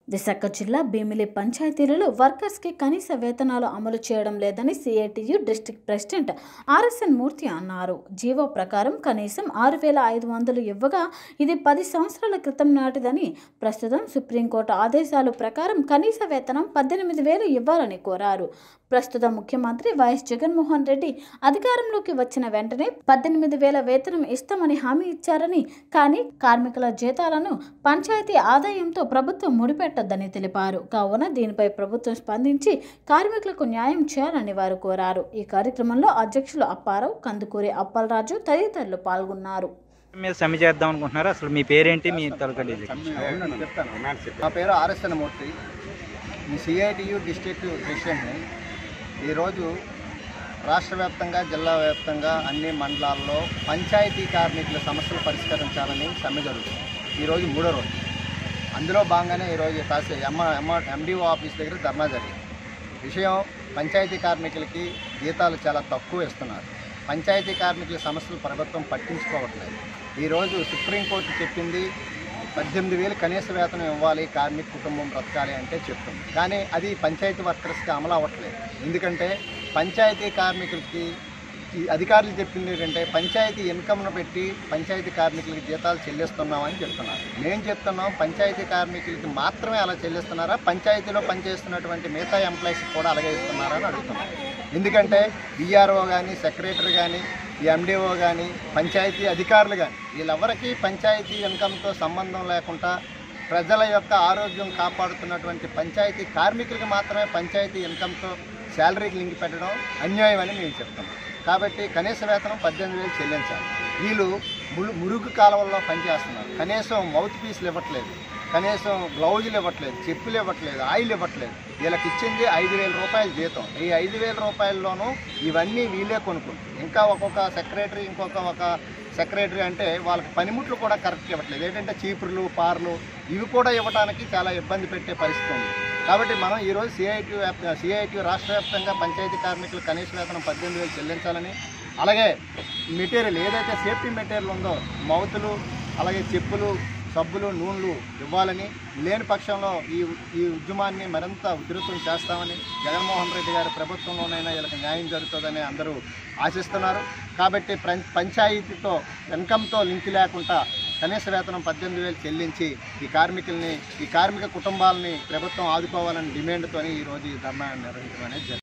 విశాఖ జిల్లా భీమిలి పంచాయతీలలో వర్కర్స్కి కనీస వేతనాలు అమలు చేయడం లేదని CITU district president RSN Murthy అన్నారు జీవో ప్రకారం కనీసం ఆరు వేల ఐదు వందలు ఇవ్వగా ఇది పది సంవత్సరాల క్రితం నాటిదని ప్రస్తుతం సుప్రీంకోర్టు ఆదేశాల ప్రకారం కనీస వేతనం పద్దెనిమిది వేలు ఇవ్వాలని కోరారు ప్రస్తుత ముఖ్యమంత్రి వైఎస్ జగన్మోహన్ రెడ్డి అధికారంలోకి వచ్చిన వెంటనే పద్దెనిమిది వేల వేతనం ఇస్తామని హామీ ఇచ్చారని కానీ కార్మికుల జీతాలను పంచాయతీ ఆదాయంతో ప్రభుత్వం ముడిపెట్టొద్దని తెలిపారు కావున దీనిపై ప్రభుత్వం స్పందించి కార్మికులకు న్యాయం చేయాలని వారు కోరారు ఈ కార్యక్రమంలో అధ్యక్షులు అప్పారావు కందుకూరి అప్పలరాజు తదితరులు పాల్గొన్నారు మీద సమ్మె చేద్దాం అనుకుంటున్నారు అసలు మీ పేరేంటి మీ తలక డీజీ అవునండి, చెప్తాను నా పేరు ఆర్ఎస్ఎన్ మూర్తి ఈ సిఐటియు డిస్ట్రిక్ట్ ప్రెసిడెంట్ని ఈరోజు రాష్ట్ర వ్యాప్తంగా జిల్లా వ్యాప్తంగా అన్ని మండలాల్లో పంచాయతీ కార్మికుల సమస్యలు పరిష్కరించాలని సమ్మె జరుగుతుంది ఈరోజు మూడో రోజు అందులో భాగంగానే ఈరోజు కాసే ఎమ్మ ఎమ్మ ఎండిఓ ఆఫీస్ దగ్గర ధర్నా జరిగింది విషయం పంచాయతీ కార్మికులకి జీతాలు చాలా తక్కువ ఇస్తున్నారు పంచాయతీ కార్మికుల సమస్యలు ప్రభుత్వం పట్టించుకోవట్లేదు ఈరోజు సుప్రీంకోర్టు చెప్పింది పద్దెనిమిది వేలు కనీస వేతనం ఇవ్వాలి కార్మిక కుటుంబం బ్రతకాలి అంటే చెప్తుంది కానీ అది పంచాయతీ వర్కర్స్కి అమలు అవ్వట్లేదు ఎందుకంటే పంచాయతీ కార్మికులకి ఈ అధికారులు చెప్పింది ఏంటంటే పంచాయతీ ఇన్కమ్ను పెట్టి పంచాయతీ కార్మికులకి జీతాలు చెల్లిస్తున్నామని చెప్తున్నారు మేము చెప్తున్నాం పంచాయతీ కార్మికులకి మాత్రమే అలా చెల్లిస్తున్నారా పంచాయతీలో పనిచేస్తున్నటువంటి మిగతా ఎంప్లాయీస్కి కూడా అలాగే ఇస్తున్నారా అని అడుగుతున్నాం ఎందుకంటే విఆర్ఓ కానీ సెక్రటరీ కానీ ఈ ఎండిఓ కానీ పంచాయతీ అధికారులు కానీ వీళ్ళెవరికీ పంచాయతీ ఇన్కమ్తో సంబంధం లేకుండా ప్రజల యొక్క ఆరోగ్యం కాపాడుతున్నటువంటి పంచాయతీ కార్మికులకి మాత్రమే పంచాయతీ ఇన్కమ్తో శాలరీకి లింక్ పెట్టడం అన్యాయం అని మేము చెప్తాం కాబట్టి కనీస వేతనం పద్దెనిమిది వేలు చెల్లించాలి వీళ్ళు మురు మురుగు కాలువల్లో పనిచేస్తున్నారు కనీసం మౌత్ పీస్లు ఇవ్వట్లేదు కనీసం గ్లౌజులు ఇవ్వట్లేదు చెప్పులు ఇవ్వట్లేదు ఆయిల్ ఇవ్వట్లేదు వీళ్ళకి ఇచ్చింది ఐదు వేల రూపాయల జీతం ఈ ఐదు వేల రూపాయల్లోనూ ఇవన్నీ వీళ్ళే కొనుక్కుంటారు ఇంకా ఒక్కొక్క సెక్రటరీ ఇంకొక ఒక సెక్రటరీ అంటే వాళ్ళకి పనిముట్లు కూడా కరెక్ట్ ఇవ్వట్లేదు ఏంటంటే చీపుర్లు పార్లు ఇవి కూడా ఇవ్వడానికి చాలా ఇబ్బంది పెట్టే పరిస్థితి ఉంది కాబట్టి మనం ఈరోజు సిఐటి వ్యాప్త సిఐటి రాష్ట్ర వ్యాప్తంగా పంచాయతీ కార్మికులు కనీస వేతనం పద్దెనిమిది వేలు చెల్లించాలని అలాగే మెటీరియల్ ఏదైతే సేఫ్టీ మెటీరియల్ ఉందో మౌతులు అలాగే చెప్పులు సబ్బులు నూనెలు ఇవ్వాలని లేని పక్షంలో ఈ ఈ ఉద్యమాన్ని మరింత ఉధృతం చేస్తామని జగన్మోహన్ రెడ్డి గారి ప్రభుత్వంలోనైనా వీళ్ళకి న్యాయం జరుగుతుందని అందరూ ఆశిస్తున్నారు కాబట్టి పం- పంచాయతీతో ఇన్కమ్తో లింక్ లేకుండా కనీస వేతనం పద్దెనిమిది వేలు చెల్లించి ఈ కార్మికుల్ని ఈ కార్మిక కుటుంబాలని ప్రభుత్వం ఆదుకోవాలని డిమాండ్తోని ఈరోజు ఈ ధర్నా నిర్వహించడం అనేది జరిగింది